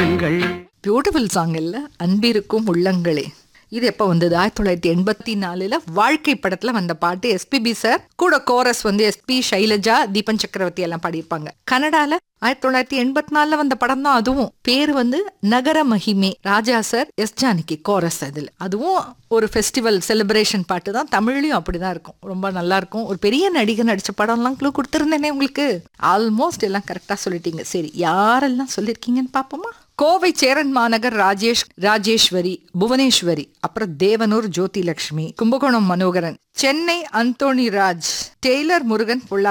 வாருங்கள் beautiful song இல்ல அன்பிருக்கும் உள்ளங்களே இது எப்போ வந்தது ஆயிரத்தி தொள்ளாயிரத்தி எண்பத்தி நாலுல வாழ்க்கை படத்துல வந்த பாட்டு எஸ்பிபி சார் கூட கோரஸ் வந்து எஸ்பி சைலஜா தீபன் சக்கரவர்த்தி எல்லாம் பாடியிருப்பாங்க கனடால ஆயிரத்தி தொள்ளாயிரத்தி எண்பத்தி நாலுல வந்த படம் தான் அதுவும் பேர் வந்து நகர மகிமே Raja sir S Janaki chorus அதுல அதுவும் ஒரு ஃபெஸ்டிவல் செலிப்ரேஷன் பாட்டு தான் தமிழ்லயும் அப்படிதான் இருக்கும் ரொம்ப நல்லா இருக்கும் ஒரு பெரிய நடிகர் நடிச்ச படம்லாம் க்ளூ கொடுத்துருந்தேனே உங்களுக்கு ஆல்மோஸ்ட் எல்லாம் கரெக்டா சொல்லிட்டீங்க சரி யாரெல்லாம் சொல்லியிருக்கீங்கன்னு பாப்போமா கோவை சேரன் மாநகர் ராஜேஷ் ராஜேஸ்வரி புவனேஸ்வரி அப்புறம் தேவனூர் ஜோதி லட்சுமி கும்பகோணம் மனோகரன் சென்னை அந்தோணி ராஜ் டெய்லர் முருகன் பொள்ளா